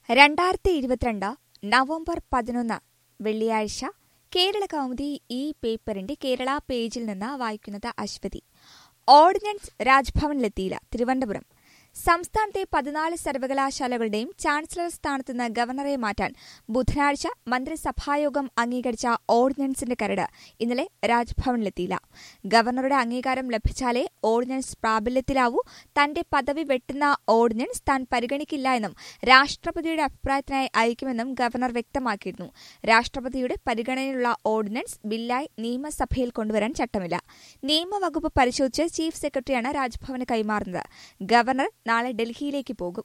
രണ്ടായിരത്തി ഇരുപത്തിരണ്ട് നവംബർ പതിനൊന്ന് വെള്ളിയാഴ്ച കേരള കൗമുദി ഈ പേപ്പറിന്റെ കേരള പേജിൽ നിന്ന് വായിക്കുന്നത് അശ്വതി ഓർഡിനൻസ് രാജ്ഭവനിലെത്തിയില്ല തിരുവനന്തപുരം സംസ്ഥാനത്തെ പതിനാല് സർവകലാശാലകളുടെയും ചാൻസലർ സ്ഥാനത്ത് നിന്ന് ഗവർണറെ മാറ്റാൻ ബുധനാഴ്ച മന്ത്രിസഭായോഗം അംഗീകരിച്ച ഓർഡിനൻസിന്റെ കരട് ഇന്നലെ രാജ്ഭവനിലെത്തിയില്ല ഗവർണറുടെ അംഗീകാരം ലഭിച്ചാലേ ഓർഡിനൻസ് പ്രാബല്യത്തിലാവൂ തന്റെ പദവി വെട്ടുന്ന ഓർഡിനൻസ് താൻ പരിഗണിക്കില്ല എന്നും രാഷ്ട്രപതിയുടെ അഭിപ്രായത്തിനായി അയക്കുമെന്നും ഗവർണർ വ്യക്തമാക്കിയിരുന്നു രാഷ്ട്രപതിയുടെ പരിഗണനയിലുള്ള ഓർഡിനൻസ് ബില്ലായി നിയമസഭയിൽ കൊണ്ടുവരാൻ ചട്ടമില്ല നിയമവകുപ്പ് പരിശോധിച്ച് ചീഫ് സെക്രട്ടറിയാണ് രാജ്ഭവന് കൈമാറുന്നത് ഗവർണർ നാളെ ഡൽഹിയിലേക്ക് പോകും